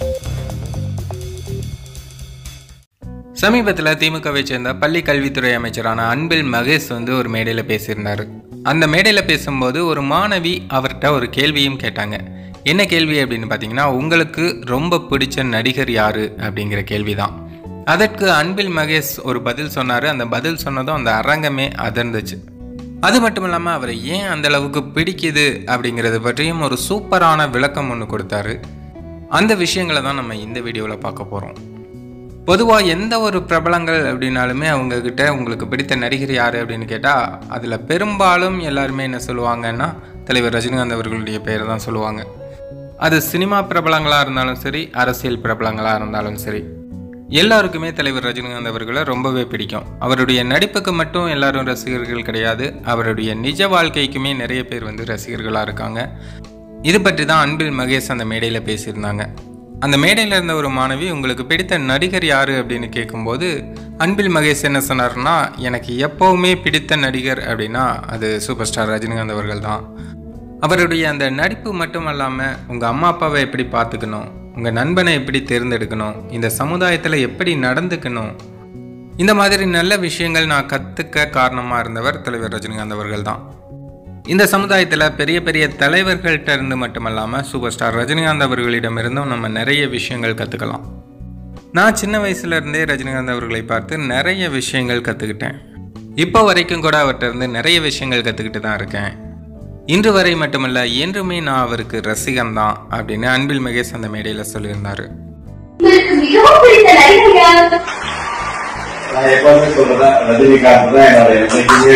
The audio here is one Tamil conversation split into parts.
சமீபத்தில் திமுகவை சேர்ந்த பள்ளி கல்வித்துறை அமைச்சரான அன்பில் மகேஷ் வந்து ஒரு மேடையில் பேசியிருந்தார் அந்த மேடையில் பேசும்போது ஒரு மாணவி அவர்கிட்ட ஒரு கேள்வியும் கேட்டாங்க என்ன கேள்வி அப்படின்னு பார்த்தீங்கன்னா உங்களுக்கு ரொம்ப பிடிச்ச நடிகர் யாரு அப்படிங்கிற கேள்வி தான் அதற்கு அன்பில் மகேஷ் ஒரு பதில் சொன்னார் அந்த பதில் சொன்னதும் அந்த அரங்கமே அதிர்ந்துச்சு அது மட்டும் இல்லாமல் அவரை ஏன் அந்த அளவுக்கு பிடிக்குது அப்படிங்கிறத பற்றியும் ஒரு சூப்பரான விளக்கம் ஒன்று கொடுத்தாரு அந்த விஷயங்களை தான் நம்ம இந்த வீடியோவில் பார்க்க போகிறோம் பொதுவாக எந்த ஒரு பிரபலங்கள் அப்படின்னாலுமே அவங்கக்கிட்ட உங்களுக்கு பிடித்த நடிகர் யார் அப்படின்னு கேட்டால் அதில் பெரும்பாலும் எல்லாருமே என்ன சொல்லுவாங்கன்னா தலைவர் ரஜினிகாந்த் அவர்களுடைய பெயரை தான் சொல்லுவாங்க அது சினிமா பிரபலங்களாக இருந்தாலும் சரி அரசியல் பிரபலங்களாக இருந்தாலும் சரி எல்லாருக்குமே தலைவர் ரஜினிகாந்த் அவர்களை ரொம்பவே பிடிக்கும் அவருடைய நடிப்புக்கு மட்டும் எல்லாரும் ரசிகர்கள் கிடையாது அவருடைய நிஜ வாழ்க்கைக்குமே நிறைய பேர் வந்து ரசிகர்களாக இருக்காங்க இது பற்றி தான் அன்பில் மகேஷ் அந்த மேடையில் பேசியிருந்தாங்க அந்த மேடையில் இருந்த ஒரு மாணவி உங்களுக்கு பிடித்த நடிகர் யார் அப்படின்னு கேட்கும்போது அன்பில் மகேஷ் என்ன சொன்னார்னா எனக்கு எப்போவுமே பிடித்த நடிகர் அப்படின்னா அது சூப்பர் ஸ்டார் ரஜினிகாந்த் அவர்கள் தான் அவருடைய அந்த நடிப்பு மட்டும் இல்லாமல் உங்கள் அம்மா அப்பாவை எப்படி பார்த்துக்கணும் உங்கள் நண்பனை எப்படி தேர்ந்தெடுக்கணும் இந்த சமுதாயத்தில் எப்படி நடந்துக்கணும் இந்த மாதிரி நல்ல விஷயங்கள் நான் கற்றுக்க காரணமாக இருந்தவர் தலைவர் ரஜினிகாந்த் அவர்கள் தான் இந்த சமுதாயத்தில் பெரிய பெரிய தலைவர்கள்ட்ட இருந்து மட்டுமல்லாமல் சூப்பர் ஸ்டார் ரஜினிகாந்த் அவர்களிடமிருந்தும் நம்ம நிறைய விஷயங்கள் கற்றுக்கலாம் நான் சின்ன வயசுல இருந்தே ரஜினிகாந்த் அவர்களை பார்த்து நிறைய விஷயங்கள் கற்றுக்கிட்டேன் இப்போ வரைக்கும் கூட அவர்கிட்ட இருந்து நிறைய விஷயங்கள் கற்றுக்கிட்டு தான் இருக்கேன் இன்று வரை மட்டுமல்ல என்றுமே நான் அவருக்கு ரசிகன் தான் அப்படின்னு அன்பில் மகேஷ் அந்த மேடையில் சொல்லியிருந்தாரு உங்களுக்கு மிகவும் பிடித்த நடிகர் யார் நான் எப்பவுமே சொல்றேன் ரஜினிகாந்த் தான் என்னோட என்னைக்குமே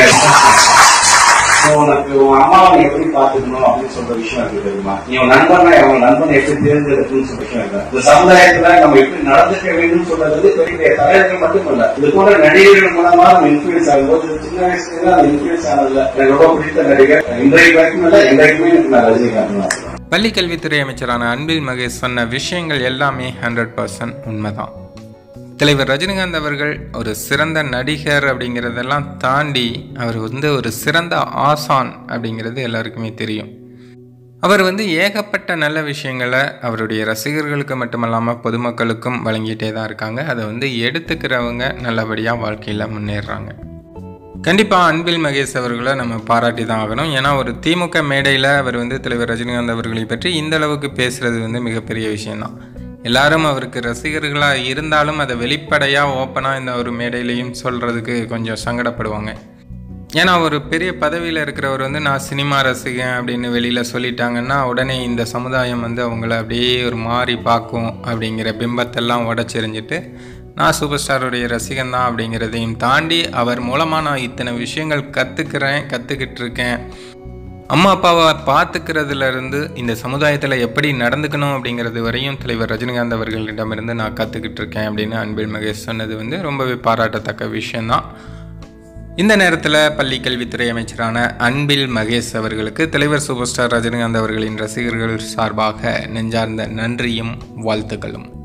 நீ உனக்கு உன் அம்மாவை நீ எப்படி பாத்துக்கணும் அப்படின்னு சொல்ற விஷயம் இருக்கு தெரியுமா நீ உன் நண்பனை அவன் நண்பனை எப்படி தேர்ந்தெடுக்கணும்னு சொல்ற விஷயம் இருக்கு இந்த சமுதாயத்துல நம்ம எப்படி நடந்துக்க வேண்டும் சொல்றது பெரிய பெரிய தலைவர்கள் மட்டுமல்ல இது போன்ற நடிகர்கள் மூலமா நம்ம இன்ஃபுளுன்ஸ் ஆகும்போது சின்ன வயசுல அந்த இன்ஃபுளுன்ஸ் ஆனதுல எனக்கு ரொம்ப பிடித்த நடிகர் இன்றைக்கு வரைக்கும் இல்ல என்றைக்குமே எனக்கு நான் ரஜினிகாந்த் தான் சொல்றேன். பள்ளி கல்வித்துறை அமைச்சரான அன்பில் மகேஷ் சொன்ன விஷயங்கள் எல்லாமே ஹண்ட்ரட் பர்சன்ட் உண்மைதான் தலைவர் ரஜினிகாந்த் அவர்கள் ஒரு சிறந்த நடிகர் அப்படிங்கிறதெல்லாம் தாண்டி அவர் வந்து ஒரு சிறந்த ஆசான் அப்படிங்கிறது எல்லாருக்குமே தெரியும் அவர் வந்து ஏகப்பட்ட நல்ல விஷயங்களை அவருடைய ரசிகர்களுக்கு மட்டுமல்லாமல் பொதுமக்களுக்கும் வழங்கிட்டே தான் இருக்காங்க அதை வந்து எடுத்துக்கிறவங்க நல்லபடியாக வாழ்க்கையில் முன்னேறுறாங்க கண்டிப்பாக அன்பில் மகேஷ் அவர்களை நம்ம பாராட்டி தான் ஆகணும் ஏன்னா ஒரு திமுக மேடையில் அவர் வந்து தலைவர் ரஜினிகாந்த் அவர்களை பற்றி இந்த அளவுக்கு பேசுறது வந்து மிகப்பெரிய விஷயம்தான் எல்லாரும் அவருக்கு ரசிகர்களாக இருந்தாலும் அதை வெளிப்படையாக ஓப்பனாக இந்த ஒரு மேடையிலையும் சொல்கிறதுக்கு கொஞ்சம் சங்கடப்படுவாங்க ஏன்னா ஒரு பெரிய பதவியில் இருக்கிறவர் வந்து நான் சினிமா ரசிகன் அப்படின்னு வெளியில் சொல்லிட்டாங்கன்னா உடனே இந்த சமுதாயம் வந்து அவங்கள அப்படியே ஒரு மாறி பார்க்கும் அப்படிங்கிற பிம்பத்தெல்லாம் உடச்செறிஞ்சிட்டு நான் சூப்பர் ஸ்டாருடைய ரசிகன் தான் அப்படிங்கிறதையும் தாண்டி அவர் மூலமாக நான் இத்தனை விஷயங்கள் கற்றுக்கிறேன் கற்றுக்கிட்டு இருக்கேன் அம்மா அப்பாவை பார்த்துக்கிறதுல இருந்து இந்த சமுதாயத்தில் எப்படி நடந்துக்கணும் அப்படிங்கிறது வரையும் தலைவர் ரஜினிகாந்த் அவர்களிடமிருந்து நான் கற்றுக்கிட்டு இருக்கேன் அப்படின்னு அன்பில் மகேஷ் சொன்னது வந்து ரொம்பவே பாராட்டத்தக்க விஷயம்தான் இந்த நேரத்தில் பள்ளி கல்வித்துறை அமைச்சரான அன்பில் மகேஷ் அவர்களுக்கு தலைவர் சூப்பர் ஸ்டார் ரஜினிகாந்த் அவர்களின் ரசிகர்கள் சார்பாக நெஞ்சார்ந்த நன்றியும் வாழ்த்துக்களும்